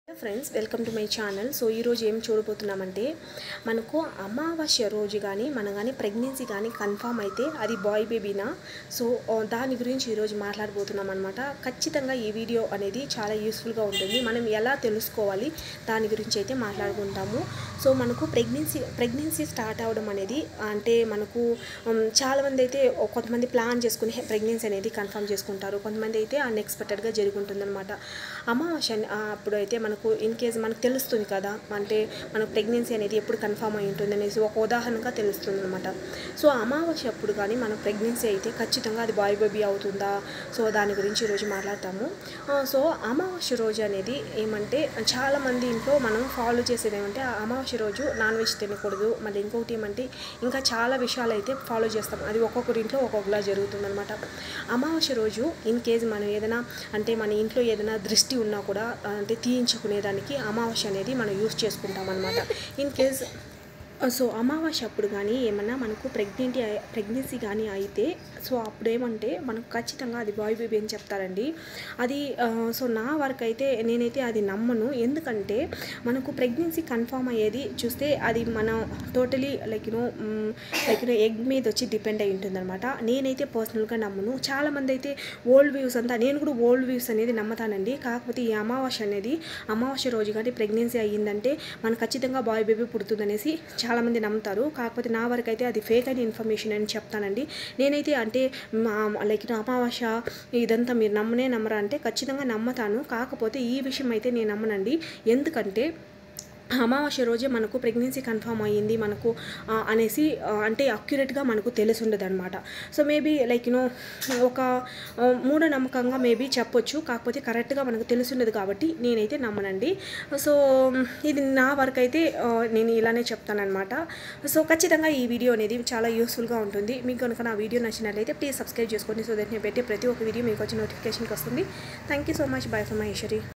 friends welcome to my channel so ఈరోజు ఏం చూడబోతున్నామంటే మనకు అమావాస్య రోజు కానీ మనం కానీ ప్రెగ్నెన్సీ కానీ కన్ఫామ్ అయితే అది బాయ్ బేబీనా సో ఆ, దాని గురించి ఈరోజు మాట్లాడబోతున్నాం అనమాట ఖచ్చితంగా ఈ వీడియో అనేది చాలా యూస్ఫుల్గా ఉంటుంది మనం ఎలా తెలుసుకోవాలి దాని గురించి అయితే మాట్లాడుకుంటాము సో మనకు ప్రెగ్నెన్సీ ప్రెగ్నెన్సీ స్టార్ట్ అవ్వడం అనేది అంటే మనకు ఉమ్, చాలామంది అయితే ఓ- కొంతమంది ప్లాన్ చేసుకుని ప్రెగ్నెన్సీ అనేది కన్ఫర్మ్ చేసుకుంటారు కొంతమంది అయితే అన్ఎక్స్పెక్టెడ్గా జరుగుతుందన్నమాట అమావాస్య అని- ఆ, అప్పుడు అయితే మనకు ఇన్ కేస్ మనకు తెలుస్తుంది కదా అంటే మనకు ప్రెగ్నెన్సీ అనేది ఎప్పుడు కన్ఫర్మ్ అయి ఉంటుంది అనేసి ఒక ఉదాహరణగా తెలుస్తుంది అనమాట సో అమావాస్య అప్పుడు కానీ మన ప్రెగ్నెన్సీ అయితే ఖచ్చితంగా అది బాయ్ బేబీ అవుతుందా సో దాని గురించి ఈరోజు మాట్లాడతాము ఆ, సో అమావాస్య రోజు అనేది ఏమంటే చాలామంది ఇంట్లో మనం ఫాలో చేసేది ఏమంటే ఆ అమావాస్య రోజు నాన్ వెజ్ తినకూడదు మళ్ళీ ఇంకొకటి ఏమంటే ఇంకా చాలా విషయాలు అయితే ఫాలో చేస్తాం అది ఒక్కొక్కరి ఇంట్లో ఒక్కొక్కలా జరుగుతుందన్నమాట అమావాస్య రోజు ఇన్ కేస్ మనం ఏదైనా అంటే మన ఇంట్లో ఏదైనా దృష్టి ఉన్నా కూడా ఆ, అంటే తీయించుకునేదానికి అమావాస్య అనేది మనం యూస్ చేసుకుంటాం అనమాట ఇన్ కేస్ సో అమావాస్య అప్పుడు కానీ ఏమన్నా మనకు ప్రెగ్నెంటీ ప్రెగ్నెన్సీ కానీ అయితే సో అప్పుడు ఏమంటే మనకు ఖచ్చితంగా అది బాయ్ బేబీ అని చెప్తారండి అది ఆ, సో నా వరకు అయితే నేనైతే అది నమ్మను ఎందుకంటే మనకు ప్రెగ్నెన్సీ కన్ఫామ్ అయ్యేది చూస్తే అది మన totally like you know like you know egg మీద వచ్చి డిపెండ్ అయి ఉంటుందన్నమాట నేనైతే పర్సనల్గా నమ్మను చాలామంది అయితే ఓల్డ్ వ్యూస్ అంతా నేను కూడా ఓల్డ్ వ్యూస్ అనేది నమ్మతానండి కాకపోతే ఈ అమావాస్య అనేది అమావాస్య రోజు కానీ ప్రెగ్నెన్సీ అయ్యిందంటే మనకు ఖచ్చితంగా బాయ్ బేబీ పుడుతుందనేసి చాలామంది నమ్ముతారు కాకపోతే నా వరకు అయితే అది ఫేక్ అయిన ఇన్ఫర్మేషన్ అని చెప్తానండి నేనైతే అంటే లైక్ అమావాస్య ఇదంతా మీరు నమ్మనే నమ్మరా అంటే ఖచ్చితంగా నమ్మతాను కాకపోతే ఈ విషయం అయితే నేను నమ్మనండి ఎందుకంటే అమావాస్య రోజే మనకు ప్రెగ్నెన్సీ కన్ఫర్మ్ అయ్యింది మనకు ఆ, అనేసి ఆ, అంటే అక్యురేట్గా మనకు తెలిసి ఉండదు అనమాట సో మేబీ లైక్ యూనో ఒక ఆ, మూఢనమ్మకంగా మేబీ చెప్పొచ్చు కాకపోతే కరెక్ట్గా మనకు తెలిసి ఉండదు కాబట్టి నేనైతే నమ్మనండి సో ఇది నా వరకు అయితే ఆ, నేను ఇలానే చెప్తానమాట సో ఖచ్చితంగా ఈ వీడియో అనేది చాలా యూస్ఫుల్గా ఉంటుంది మీకు కనుక నా వీడియో నచ్చినట్లయితే ప్లీజ్ సబ్స్క్రైబ్ చేసుకోండి సో దట్ నేను పెట్టే ప్రతి ఒక్క వీడియో మీకు వచ్చి నోటిఫికేషన్కి వస్తుంది thank you so much bye for Maheshwari